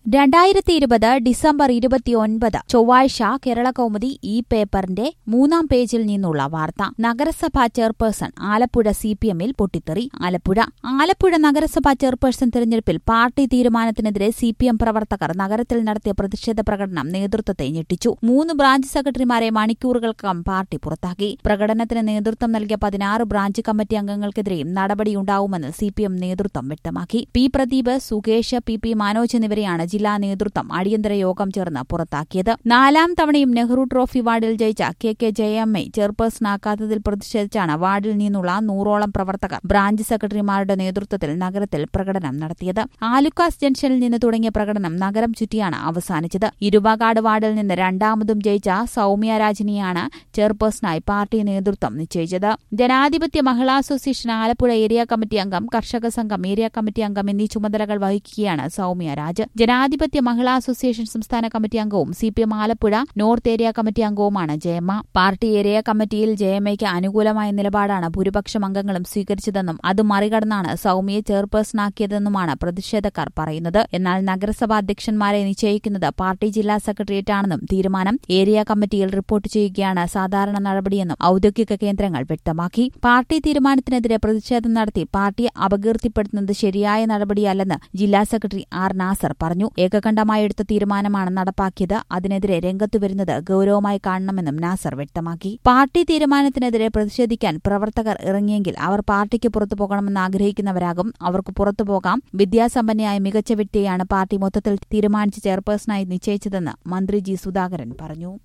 രണ്ടായിരത്തി ഇരുപത് ഡിസംബർ ഇരുപത്തിയൊൻപത് ചൊവ്വാഴ്ച കേരള കൗമുദി ഈ പേപ്പറിന്റെ മൂന്നാം പേജിൽ നിന്നുള്ള വാർത്ത നഗരസഭാ ചെയർപേഴ്സൺ ആലപ്പുഴ സി പി എമ്മിൽ പൊട്ടിത്തെറി ആലപ്പുഴ ആലപ്പുഴ നഗരസഭാ ചെയർപേഴ്സൺ തെരഞ്ഞെടുപ്പിൽ പാർട്ടി തീരുമാനത്തിനെതിരെ സി പി എം പ്രവർത്തകർ നഗരത്തിൽ നടത്തിയ പ്രതിഷേധ പ്രകടനം നേതൃത്വത്തെ ഞെട്ടിച്ചു മൂന്ന് ബ്രാഞ്ച് സെക്രട്ടറിമാരെ മണിക്കൂറുകൾക്കകം പാർട്ടി പുറത്താക്കി പ്രകടനത്തിന് നേതൃത്വം നൽകിയ പതിനാറ് ബ്രാഞ്ച് കമ്മിറ്റി അംഗങ്ങൾക്കെതിരെയും നടപടിയുണ്ടാവുമെന്ന് സി പി എം നേതൃത്വം വ്യക്തമാക്കി P Pradeep Sukesh P P Manoj എന്നിവരെയാണ് ജില്ലാ നേതൃത്വം അടിയന്തര യോഗം ചേർന്ന് പുറത്താക്കിയത് നാലാം തവണയും നെഹ്റു ട്രോഫി വാർഡിൽ ജയിച്ച കെ കെ ജയമ്മയെ ചെയർപേഴ്സണാക്കാത്തതിൽ പ്രതിഷേധിച്ചാണ് വാർഡിൽ നിന്നുള്ള നൂറോളം പ്രവർത്തകർ ബ്രാഞ്ച് സെക്രട്ടറിമാരുടെ നേതൃത്വത്തിൽ നഗരത്തിൽ പ്രകടനം നടത്തിയത് ആലുക്കാസ് ജംഗ്ഷനിൽ നിന്ന് തുടങ്ങിയ പ്രകടനം നഗരം ചുറ്റിയാണ് അവസാനിച്ചത് ഇരുവാകാട് വാർഡിൽ നിന്ന് രണ്ടാമതും ജയിച്ച സൌമ്യ രാജിനെയാണ് ചെയർപേഴ്സണായി പാർട്ടി നേതൃത്വം നിശ്ചയിച്ചത് ജനാധിപത്യ മഹിളാ അസോസിയേഷൻ ആലപ്പുഴ ഏരിയ കമ്മിറ്റി അംഗം കർഷക സംഘം ഏരിയ കമ്മിറ്റി അംഗം എന്നീ ചുമതലകൾ വഹിക്കുകയാണ് സൌമ്യ രാജ് ജനാധിപത്യ മഹിളാ അസോസിയേഷൻ സംസ്ഥാന കമ്മിറ്റി അംഗവും C P M Alappuzha north area committee അംഗവുമാണ് ജയമ്മ പാർട്ടി ഏരിയ കമ്മിറ്റിയിൽ ജയമ്മയ്ക്ക് അനുകൂലമായ നിലപാടാണ് ഭൂരിപക്ഷം അംഗങ്ങളും സ്വീകരിച്ചതെന്നും അത് മറികടന്നാണ് സൌമ്യയെ ചെയർപേഴ്സണാക്കിയതെന്നുമാണ് പ്രതിഷേധക്കാർ പറയുന്നത് എന്നാൽ നഗരസഭാ അധ്യക്ഷന്മാരെ നിശ്ചയിക്കുന്നത് പാർട്ടി ജില്ലാ സെക്രട്ടേറിയറ്റാണെന്നും തീരുമാനം ഏരിയ കമ്മിറ്റിയിൽ റിപ്പോർട്ട് ചെയ്യുകയാണ് സാധാരണ നടപടിയെന്നും ഔദ്യോഗിക കേന്ദ്രങ്ങൾ വ്യക്തമാക്കി പാർട്ടി തീരുമാനത്തിനെതിരെ പ്രതിഷേധം നടത്തി പാർട്ടിയെ അപകീർത്തിപ്പെടുത്തുന്നത് ശരിയായ നടപടിയല്ലെന്ന് ജില്ലാ സെക്രട്ടറി ആർ നാസർ പറഞ്ഞു ഏകകണ്ഠമായി എടുത്ത തീരുമാനമാണ് നടപ്പാക്കിയത് അതിനെതിരെ രംഗത്തു വരുന്നത് ഗൌരവമായി കാണണമെന്നും നാസർ വ്യക്തമാക്കി പാർട്ടി തീരുമാനത്തിനെതിരെ പ്രതിഷേധിക്കാൻ പ്രവർത്തകർ ഇറങ്ങിയെങ്കിൽ അവർ പാർട്ടിക്ക് പുറത്തു പോകണമെന്ന് ആഗ്രഹിക്കുന്നവരാകും അവർക്ക് പുറത്തു പോകാം വിദ്യാസമ്പന്നയായ മികച്ച വ്യക്തിയെയാണ് പാർട്ടി മൊത്തത്തിൽ തീരുമാനിച്ച് ചെയർപേഴ്സണായി നിശ്ചയിച്ചതെന്ന് മന്ത്രി ജി സുധാകരൻ പറഞ്ഞു